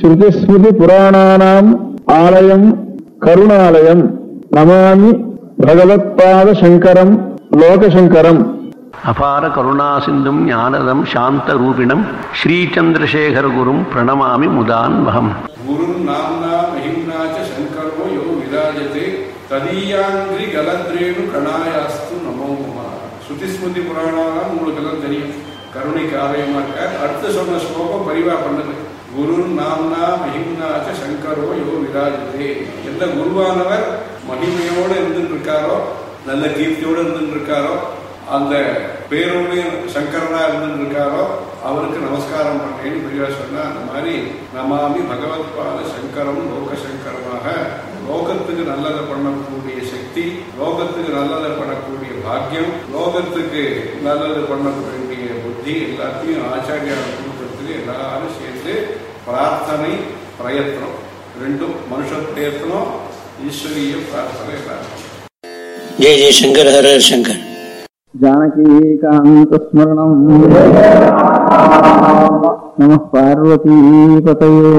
ஸ்ருதிஸ்மிருதி புராணானாம் ஆலயம் கருணாலயம் நமாமி பகவத்பாத சங்கரம் லோகசங்கரம் அபார கருணா சிந்தும் ஞானதம் சாந்த ரூபிணம் ஸ்ரீச்சந்திரசேகர குரும் பிரணமாமி முதான்வகம் गुरुं नाम्ना महिम्ना च शङ्करो यो विराजते ததீயாங்கிரி கலத்ரேணு கணாயாஸ்து நமோ நம ஸ்ருதிஸ்மிருதி புராணாலாம் உங்களுக்கு எல்லாம் தெரியும் கருணைக்கு ஆலயமா இருக்கார் அடுத்து சொன்ன ஸ்லோகம் பரிவா பண்ணது குரு நாம்னா மகிம்னாச்ச சங்கரோ யோ விராஜதே எந்த குருவானவர் மகிமையோடு இருந்துட்டு இருக்காரோ நல்ல கீர்த்தியோடு இருந்துட்டு இருக்காரோ அந்த பேரோடு சங்கரனா இருந்துட்டு இருக்காரோ அவருக்கு நமஸ்காரம் பண்றேன்னு பெரியவா சொன்னா அந்த மாதிரி நமாமி பகவத்பாத சங்கரம் லோக சங்கரமாக லோகத்துக்கு நல்லதை பண்ணக்கூடிய சக்தி லோகத்துக்கு நல்லதை பண்ணக்கூடிய பாக்கியம் லோகத்துக்கு நல்லது பண்ணக்கூடிய புத்தி எல்லாத்தையும் ஆச்சாரியார் கொடுக்கறதுக்கு எல்லாரும் சேர்ந்து பிரார்த்தனை பிரயத்னம் ரெண்டும் மனுஷ பிரயத்னம் ஈஸ்வரிய பிரார்த்தனை எல்லாரும் जय जय शंकर हर हर शंकर जानकीकान्तस्मरणम् नमः பார்வதீபதையே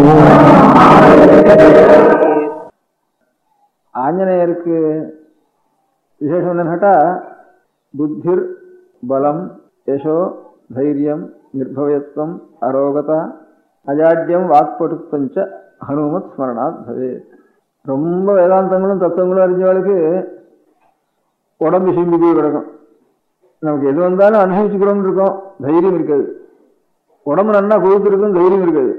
ஆஞ்சநேயருக்கு விசேஷம் என்னன்னு கேட்டா புத்திர் பலம் யசோ தைரியம் நிர்பயத்துவம் அரோகதா அஜாட்யம் வாக்பட்டுத்தஞ்ச ஹனுமத் ஸ்மரணாத் பவேத் ரொம்ப வேதாந்தங்களும் தத்துவங்களும் அறிஞ்சவளுக்கு உடம்பு சிம்பி போய் கிடக்கும் நமக்கு எது வந்தாலும் அனுபவிச்சுக்கிறோம்னு இருக்கோம் தைரியம் இருக்காது உடம்பு நன்னா கொழுத்து இருக்கும் தைரியம் இருக்காது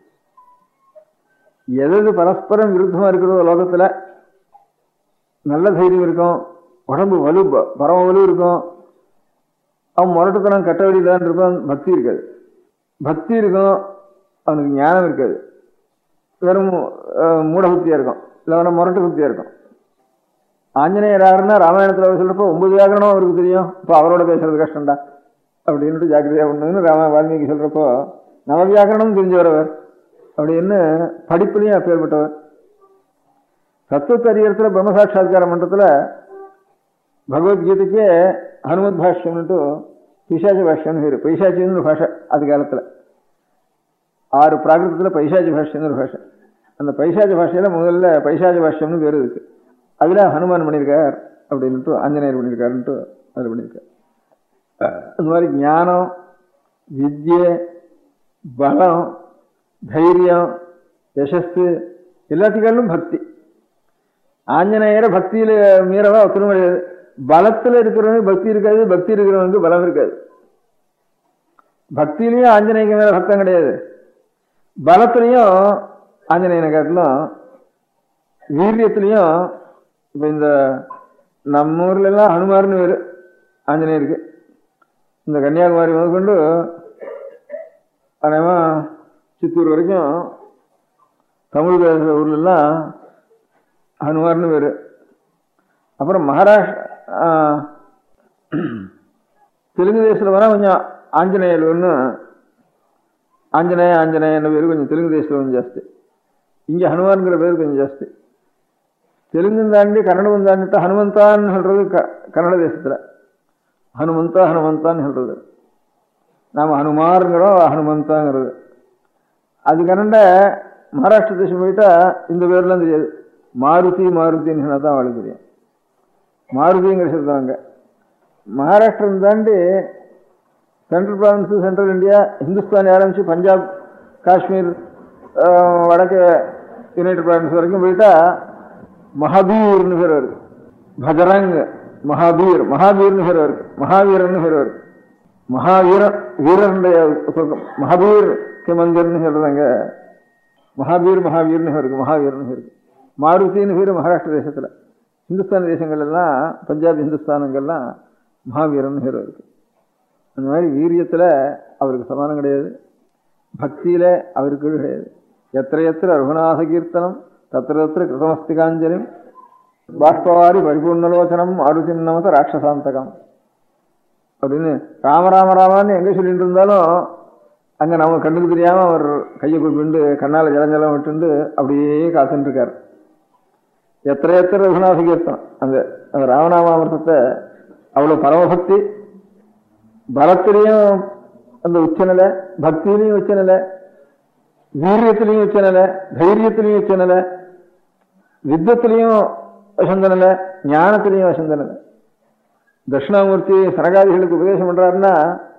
எது எது பரஸ்பரம் விருத்தமா இருக்கிறதோ லோகத்துல நல்ல தைரியம் இருக்கும் உடம்பு வலு ப- பரம வலு இருக்கும் அவன் முரட்டுத்தனம் கட்ட வழிதான் இருப்பான் பக்தி இருக்காது பக்தி இருக்கும் அவனுக்கு ஞானம் இருக்காது வெறும் அஹ், மூட புத்தியா இருக்கும் இல்லை வேணா முரட்டு புத்தியா இருக்கும் ஆஞ்சநேயர் யாருன்னா ராமாயணத்துல அவர் சொல்றப்போ ஒன்பது வியாக்கரணம் அவருக்கு தெரியும் இப்போ அவரோட பேசுறது கஷ்டம்டா அப்படின்ட்டு ஜாக்கிரதையா பண்ணுன்னு ராம வால்மீகி சொல்றப்போ நவ வியாக்கரணம் தெரிஞ்சவர் அவர் அப்படின்னு படிப்புலையும் அப்பேற்பட்டவர் தத்துவத்தை அறியறதுல பிரம்ம சாட்சா்கார மன்றத்துல பகவத்கீதைக்கே ஹனுமத் பாஷ்யம்னுட்டு பிசாச்சி பாஷ்யம்னு பேரு பைசாச்சின்னு ஒரு பாஷை அது காலத்துல ஆறு பிராகிருதத்துல பைசாச்சி பாஷ்யம்னு ஒரு பாஷை அந்த பைசாச்சி பாஷையில முதல்ல பைசாச்சி பாஷ்யம்னு பேர் இருக்கு அதுல ஹனுமான் பண்ணியிருக்கார் அப்படின்ட்டு ஆஞ்சநேயர் பண்ணியிருக்காருன்ட்டு அதில் பண்ணியிருக்கார் அந்த மாதிரி ஞானம் வித்யை பலம் தைரியம் யசஸ்து எல்லாத்துக்காலும் பக்தி ஆஞ்சநேயரை பக்தியில மீறவா ஒத்துணும் கிடையாது பலத்துல இருக்கிறவனுக்கு பக்தி இருக்காது பக்தி இருக்கிறவனுக்கு பலம் இருக்காது பக்தியிலையும் ஆஞ்சநேயக்கு மேல பக்தம் கிடையாது பலத்திலையும் ஆஞ்சநேயனை காட்டிலும் வீரியத்திலையும் இப்ப இந்த நம்ம ஊர்ல எல்லாம் ஹனுமார்னு பேரு ஆஞ்சநேயருக்கு இந்த கன்னியாகுமரி முதற்கொண்டு அதேமா சித்தூர் வரைக்கும் தமிழ் பேசுகிற ஊர்ல எல்லாம் ஹனுமார்னு பேரு அப்புறம் மகாராஷ்டிரா தெலுங்கு தேசத்துல வேணா கொஞ்சம் ஆஞ்சநேயர் ஒன்று ஆஞ்சநேய ஆஞ்சநேயன் பேரு கொஞ்சம் தெலுங்கு தேசத்துல கொஞ்சம் ஜாஸ்தி இங்க ஹனுமான்ங்கிற பேர் கொஞ்சம் ஜாஸ்தி தெலுங்கும் தாண்டி கன்னடமும் தாண்டிட்டு ஹனுமந்தான்னு சொல்றது க- கன்னட தேசத்துல ஹனுமந்தா ஹனுமந்தான்னு சொல்றது நாம ஹனுமாருங்கிறோம் ஹனுமந்தாங்கிறது அது கன்னட மகாராஷ்டிர தேசம் போயிட்டா இந்த பேர்லாம் தெரியாது மாருதி மாருதின்னு சொன்னா தான் அவளுக்கு தெரியும் மாருதிங்கிற சொல்றாங்க மகாராஷ்டிரம் தாண்டி central province central India Hindustan ஆரம்பிச்சு பஞ்சாப் காஷ்மீர் ஆஹ், வடக்கு யுனைடெட் ப்ராவின்ஸ் வரைக்கும் போயிட்டா மகாபீர்னு பேர் இருக்கு பஜரங் மகாபீர் மகாபீர்னு பேர் இருக்கு மகாவீரன்னு பேர் இருக்கு மகாவீரன் வீரனுடைய சொர்க்கம் மகாபீர் கே மந்திர்னு சொல்றாங்க மகாபீர் மகாவீர்னு இருக்கு மகாவீரன் இருக்கு மாருதின்னு பேர் மகாராஷ்டிர தேசத்துல இந்துஸ்தான் தேசங்கள் எல்லாம் பஞ்சாப் இந்துஸ்தானங்கள்லாம் மகாவீரன் பேர் இருக்கு அந்த மாதிரி வீரியத்துல அவருக்கு சமானம் கிடையாது பக்தியில அவருக்கு ஈடு கிடையாது எத்திர எத்திர ரகுநாத கீர்த்தனம் தத்திர தத்திர கிருதமஸ்திகாஞ்சலிம் பாஷ்பவாரி பரிபூர்ணலோச்சனம் ஆருதிம் நமத ராட்சசாந்தகம் அப்படின்னு ராம ராம ராமான்னு எங்க சொல்லிட்டு இருந்தாலும் அங்க நம்ம கண்ணுக்கு தெரியாம அவர் கையை குறிப்பிண்டு கண்ணால ஜலஞ்சலம் விட்டுண்டு அப்படியே காத்துட்டு இருக்காரு எத்தனை எத்தனை ரகுநாத கீர்த்தனம் அந்த அந்த ராமநாமாமிரதத்தை அவ்வளவு பரமபக்தி பலத்திலையும் அந்த உச்சநிலை பக்தியிலையும் உச்சநிலை வீரியத்திலையும் வச்சனல தைரியத்திலையும் வச்சனல வித்தத்திலையும் வசந்தனல ஞானத்திலையும் வசந்தனல தட்சிணாமூர்த்தி சனகாதிகளுக்கு உபதேசம் பண்றாருன்னா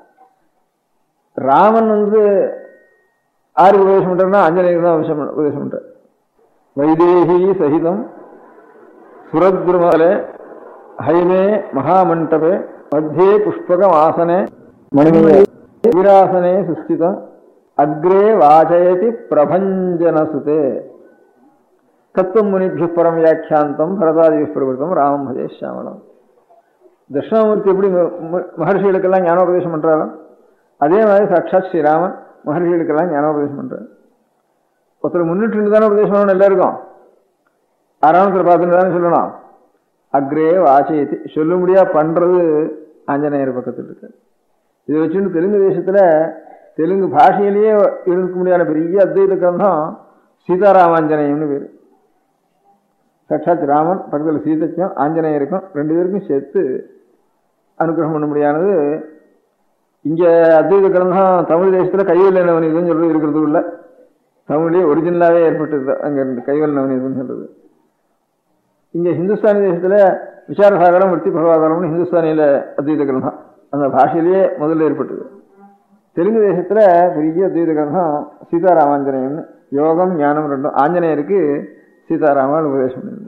ராமன் வந்து ஆறு உபதேசம் பண்றாருன்னா ஆஞ்சநேயர் தான் உபதேசம் பண்ற- உபதேசம் பண்றார் வைதேகி சகிதம் சுரத்ருமலே ஹைமே மகாமண்டபே மத்தியே புஷ்பகம் ஆசனே மணிமய வீராசனே சுஸ்திதம் அக்ரே வாசயதி பிரபஞ்சனசுதே தத்துவம் முனிபிய பரம் வியாக்கியாந்தம் பரதாதி பிரபுத்தம் ராமம் பஜே சியாமலம் தட்சிணாமூர்த்தி எப்படி ம- ம- மகர்ஷிகளுக்கெல்லாம் ஞானோபதேசம் பண்றாரோ அதே மாதிரி சாட்சாத் ஸ்ரீராமன் மகர்ஷிகளுக்கெல்லாம் ஞானோபதேசம் பண்றாரு ஒருத்தர் முன்னிட்டு இருந்து தானே உபதேசம் பண்ணணும் எல்லாருக்கும் ஆறாமத்தில் பார்த்துட்டு தானே சொல்லணும் அக்ரே வாசயத்தி சொல்ல முடியா பண்றது ஆஞ்சநேயர் பக்கத்தில் இருக்கு இதை வச்சுட்டு தெலுங்கு தேசத்துல தெலுங்கு பாஷையிலேயே இருக்க முடியாத பெரிய அத்வைத கிரந்தம் சீதாராமாஞ்சநேயம்னு பேரு சாட்சாத் ராமன் பக்கத்தில் சீதைக்கும் ஆஞ்சநேயருக்கும் ரெண்டு பேருக்கும் சேர்த்து அனுகிரகம் பண்ண முடியானது இங்க அத்வைத கிரந்தம் தமிழ் தேசத்துல கைவல் நவநீதம் சொல்றது இருக்கிறது இல்ல தமிழ்லயே ஒரிஜினலாவே ஏற்பட்டது அங்க இருந்து கைவல் நவநீதம் சொல்றது இங்க ஹிந்துஸ்தானி தேசத்துல விசாரசாகரம் விற்பி பகவாகரம்னு ஹிந்துஸ்தானியில அத்வைத கிரந்தம் அந்த பாஷையிலேயே முதல்ல ஏற்பட்டது தெலுங்கு தேசத்துல பெரிய அத்வைத கிரந்தம் சீதாராமாஞ்சநேயம்னு யோகம் ஞானம் ரெண்டும் ஆஞ்சநேயருக்கு சீதாராமன் உபதேசம் பண்ணிருந்தார்.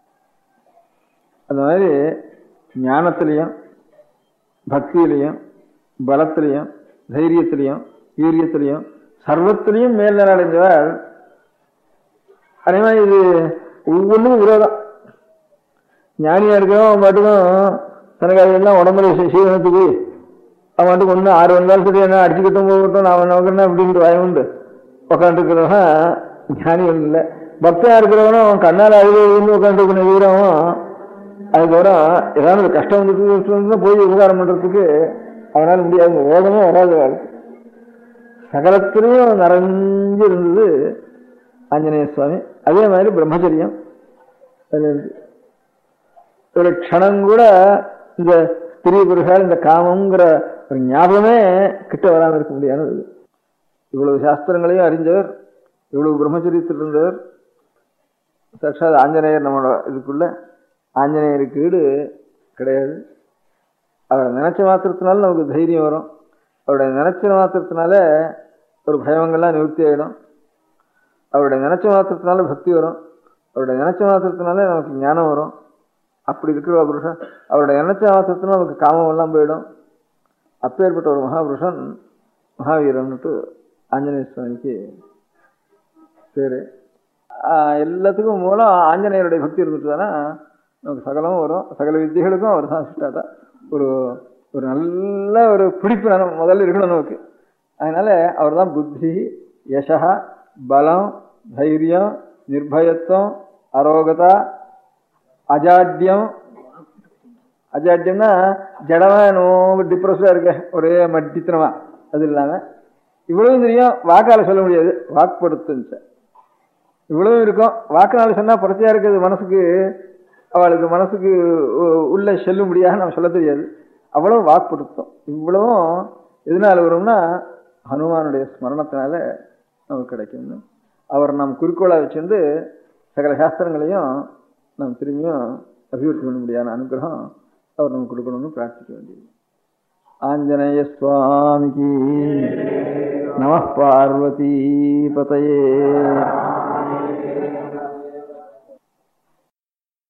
அந்த மாதிரி ஞானத்திலையும் பக்தியிலையும் பலத்திலையும் தைரியத்திலையும் வீரியத்திலையும் சர்வத்திலையும் மேல்நிலை அடைஞ்சவர் அதே மாதிரி இது ஒவ்வொன்றும் விரோதம் ஞானியா இருக்கிறவன் அவன் பாட்டுக்கும் தனக்கு எல்லாம் உடம்புல சீ- சீதனத்துக்கு அவன் பாட்டுக்கு ஒன்று ஆறு வந்தாலும் சரி என்ன அடிச்சுக்கிட்டும் போகட்டும் நான் நமக்கு என்ன அப்படின்ட்டு வாய் உண்டு உட்காந்துருக்கிறவன் ஞானி ஒன்றும் இல்லை பக்தனா இருக்கிறவனும் அவன் கண்ணால் அழுது உட்காந்துருக்கணும் வீரமும் அதுக்கப்புறம் ஏதாவது ஒரு கஷ்டம் வந்துட்டு போய் உபகாரம் பண்றதுக்கு அவனால முடியாது வேகமே வராது வாழ்க்கை சகலத்திலையும் நிறைஞ்சு இருந்தது ஆஞ்சநேய சுவாமி அதே மாதிரி பிரம்மச்சரியம் அதுல இருந்து ஒரு க்ஷணம் கூட இந்த ஸ்திரீ புருஷால் இந்த காமங்கிற ஒரு ஞாபகமே கிட்ட வராமல் இருக்க முடியாதது இவ்வளவு சாஸ்திரங்களையும் அறிஞ்சவர் இவ்வளவு பிரம்மச்சரியத்தில் இருந்தவர் சாட்சாத் ஆஞ்சநேயர் நம்மளோட இதுக்குள்ள ஆஞ்சநேயருக்கு ஈடு கிடையாது அவரை நினைச்ச மாத்திரத்தினால நமக்கு தைரியம் வரும் அவருடைய நினைச்ச மாத்திரத்தினால ஒரு பயங்கள்லாம் நிவர்த்தி ஆயிடும் அவருடைய நினைச்ச மாத்திரத்தினால பக்தி வரும் அவருடைய நினைச்ச மாத்திரத்தினால நமக்கு ஞானம் வரும் அப்படி இருக்கிற புருஷன் அவருடைய நினைச்ச மாத்திரத்தினால நமக்கு காமம் எல்லாம் போயிடும் அப்பேற்பட்ட ஒரு மகாபுருஷன் மகாவீரன்னுட்டு ஆஞ்சநேய சுவாமிக்கு பேரு ஆஹ் எல்லாத்துக்கும் மூலம் ஆஞ்சநேயருடைய பக்தி இருந்துட்டு தானே நமக்கு சகலமும் வரும் சகல வித்தியர்களுக்கும் அவர் தான் சிஷ்டாதா ஒரு ஒரு நல்ல ஒரு பிடிப்பு நம்ம முதல்ல இருக்கணும் நமக்கு அதனால அவர் தான் புத்தி யசா பலம் தைரியம் நிர்பயத்துவம் அரோகதா அஜாட்யம் அஜாட்யம்னா ஜடமா நோவு டிப்ரெஸ்டா இருக்க ஒரே மட்டித்தனமா அது இல்லாம இவ்வளவு தெரியும் வாக்கால சொல்ல முடியாது வாக்குப்படுத்துச்சு இவ்வளவு இருக்கும் வாக்குனால சொன்னா புரட்சியா இருக்குது மனசுக்கு அவளுக்கு மனசுக்கு உ- உள்ள செல்ல முடியாது நம்ம சொல்ல தெரியாது அவ்வளவு வாக்குப்படுத்தும் இவ்வளவும் எதனால வரும்னா ஹனுமானுடைய ஸ்மரணத்தினால நமக்கு கிடைக்கும்னு அவர் நம் குறிக்கோளா வச்சிருந்து சகல சாஸ்திரங்களையும் நாம் திரும்பியும் அபிவிருத்தி பண்ண முடியாத அனுகிரகம் அவர் நமக்கு கொடுக்கணும்னு பிரார்த்திக்க வேண்டியது ஆஞ்சநேய சுவாமிக்கு நம பார்வதி பதையே